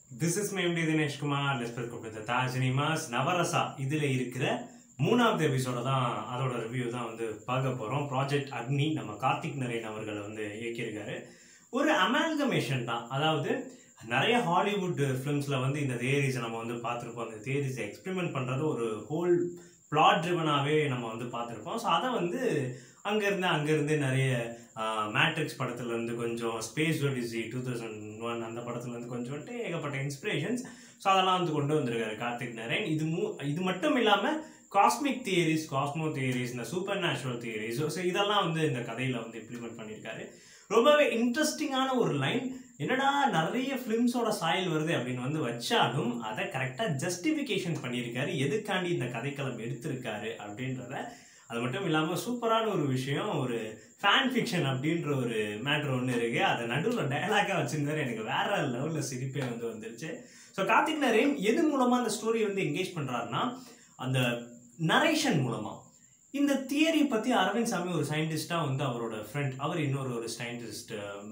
this is மேம்டி தினேஷ்குமார் லெஸ்பர் கொடுத்த தாஜ் சினிமாஸ் நவரசா இதில் இருக்கிற மூணாவது எபிசோட தான் அதோட ரிவ்யூ தான் வந்து பார்க்க போகிறோம் ப்ராஜெக்ட் அக்னி நம்ம கார்த்திக் நரேன் அவர்கள் வந்து இயக்கியிருக்காரு ஒரு அமால்கமேஷன் தான் அதாவது நிறைய ஹாலிவுட் ஃபிலிம்ஸில் வந்து இந்த தேரிஸை நம்ம வந்து பார்த்துருப்போம் அந்த தேரிஸை எக்ஸ்பெரிமெண்ட் பண்ணுறது ஒரு ஹோல் பிளாட் ட்ரிவனாகவே நம்ம வந்து பார்த்துருப்போம் ஸோ அதை வந்து அங்கேருந்து அங்கேருந்து நிறைய மேட்ரிக்ஸ் படத்துலேருந்து கொஞ்சம் Space Odyssey two thousand one அந்த படத்துலேருந்து கொஞ்சம் வந்துட்டு ஏகப்பட்ட இன்ஸ்பிரேஷன்ஸ் ஸோ அதெல்லாம் வந்து கொண்டு வந்திருக்காரு கார்த்திக் நரேன் இது மூ இது மட்டும் இல்லாமல் காஸ்மிக் தியரிஸ் காஸ்மோ தியரிஸ் இந்த சூப்பர் நேச்சுரல் தியரிஸ் ஸோ இதெல்லாம் வந்து இந்த கதையில் வந்து இம்ப்ளிமெண்ட் பண்ணியிருக்காரு ரொம்பவே இன்ட்ரெஸ்டிங்கான ஒரு லைன் என்னடா நிறைய ஃபிலிம்ஸோட சாயல் வருது அப்படின்னு வந்து வச்சாலும் அதை கரெக்டாக ஜஸ்டிஃபிகேஷன் பண்ணியிருக்காரு எதுக்காண்டி இந்த கதைக்களம் எடுத்திருக்காரு அப்படின்றத அது மட்டும் இல்லாமல் சூப்பரான ஒரு விஷயம் ஒரு ஃபேன் ஃபிக்ஷன் அப்படின்ற ஒரு மேட்ரு ஒன்று இருக்குது அதை நடுவில் டயலாக்காக வச்சிருந்தாரு எனக்கு வேற லெவலில் சிரிப்பே வந்து வந்துருச்சு ஸோ கார்த்திக் நரேன் எது மூலமாக அந்த ஸ்டோரியை வந்து என்கேஜ் பண்ணுறாருன்னா அந்த நரேஷன் மூலமாக இந்த தியரி பற்றி அரவிந்த் சாமி ஒரு சயின்டிஸ்டாக வந்து அவரோட ஃப்ரெண்ட் அவர் இன்னொரு ஒரு சயின்டிஸ்ட்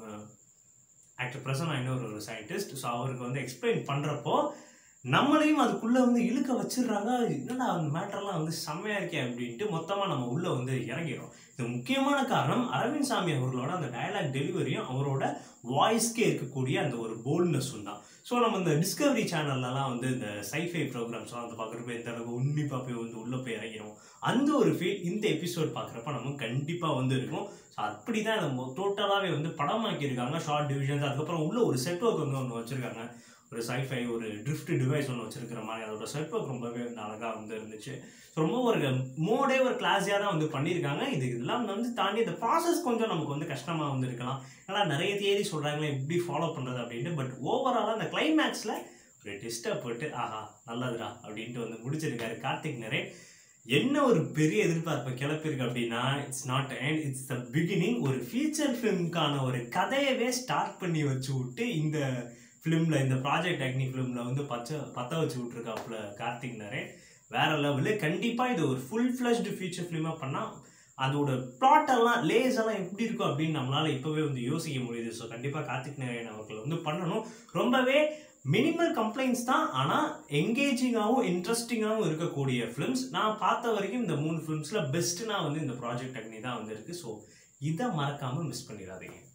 ஆக்டர் பிரசன்னா இன்னொரு ஒரு சயின்டிஸ்ட் ஸோ அவருக்கு வந்து எக்ஸ்பிளைன் பண்ணுறப்போ நம்மளையும் அதுக்குள்ளே வந்து இழுக்க வச்சிடுறாங்க என்னடா அந்த மேட்டர்லாம் வந்து செம்மையாக இருக்கே அப்படின்ட்டு மொத்தமாக நம்ம உள்ளே வந்து இறங்கிடும் இது முக்கியமான காரணம் அரவிந்த் சாமி அவர்களோட அந்த டயலாக் டெலிவரியும் அவரோட வாய்ஸ்க்கே இருக்கக்கூடிய அந்த ஒரு போல்ட்னஸும் தான் ஸோ நம்ம இந்த டிஸ்கவரி சேனல்லலாம் வந்து இந்த சைஃபை ப்ரோக்ராம்ஸ்லாம் வந்து பார்க்குறப்ப எந்த அளவுக்கு உன்னிப்பாக போய் வந்து உள்ளே போய் இறங்கிடும் அந்த ஒரு ஃபீல் இந்த எபிசோட் பார்க்குறப்ப நமக்கு கண்டிப்பாக வந்து இருக்கும் ஸோ அப்படி தான் இதை டோட்டலாகவே வந்து படமாக்கியிருக்காங்க ஷார்ட் டிவிஷன்ஸ் அதுக்கப்புறம் உள்ள ஒரு செட் ஒர்க் வந்து ஒன்று வச்சுருக்காங்க ஒரு சைஃபை ஒரு ட்ரிஃப்ட் டிவைஸ் ஒன்று வச்சிருக்கிற மாதிரி அதோட செட் ஒர்க் ரொம்பவே வந்து அழகாக வந்து இருந்துச்சு ஸோ ரொம்ப ஒரு மோடே ஒரு கிளாஸியாக தான் வந்து பண்ணியிருக்காங்க இது இதெல்லாம் வந்து தாண்டி இந்த ப்ராசஸ் கொஞ்சம் நமக்கு வந்து கஷ்டமாக வந்து இருக்கலாம் ஏன்னா நிறைய தேதி சொல்கிறாங்களே எப்படி ஃபாலோ பண்ணுறது அப்படின்ட்டு பட் ஓவராலாக அந்த கிளைமேக்ஸில் ஒரு டெஸ்ட்டை போட்டு ஆஹா நல்லதுடா அப்படின்ட்டு வந்து முடிச்சிருக்காரு கார்த்திக் நரேன் என்ன ஒரு பெரிய எதிர்பார்ப்பை கிளப்பிருக்கு அப்படின்னா it's not and it's the beginning ஒரு ஃபீச்சர் ஃபிலிம்க்கான ஒரு கதையவே ஸ்டார்ட் பண்ணி வச்சு விட்டு இந்த ஃபிலிமில் இந்த ப்ராஜெக்ட் அக்னி ஃபிலிமில் வந்து பச்சை பற்ற வச்சு விட்ருக்காப்புல கார்த்திக் நரேன் வேற லெவலு கண்டிப்பாக இது ஒரு ஃபுல் ஃப்ளஷ்டு ஃபீச்சர் ஃபிலிமாக பண்ணால் அதோட ப்ளாட் எல்லாம் லேஸ் எல்லாம் எப்படி இருக்கும் அப்படின்னு நம்மளால இப்போவே வந்து யோசிக்க முடியுது ஸோ கண்டிப்பாக கார்த்திக் நாராயண் அவர்கள் வந்து பண்ணணும் ரொம்பவே மினிமல் கம்ப்ளைண்ட்ஸ் தான் ஆனால் எங்கேஜிங்காகவும் இன்ட்ரெஸ்டிங்காகவும் இருக்கக்கூடிய ஃபிலிம்ஸ் நான் பார்த்த வரைக்கும் இந்த மூணு ஃபிலிம்ஸில் பெஸ்ட்டுனா வந்து இந்த ப்ராஜெக்ட் அக்னி தான் வந்து இருக்குது ஸோ இதை மறக்காமல் மிஸ் பண்ணிடாதீங்க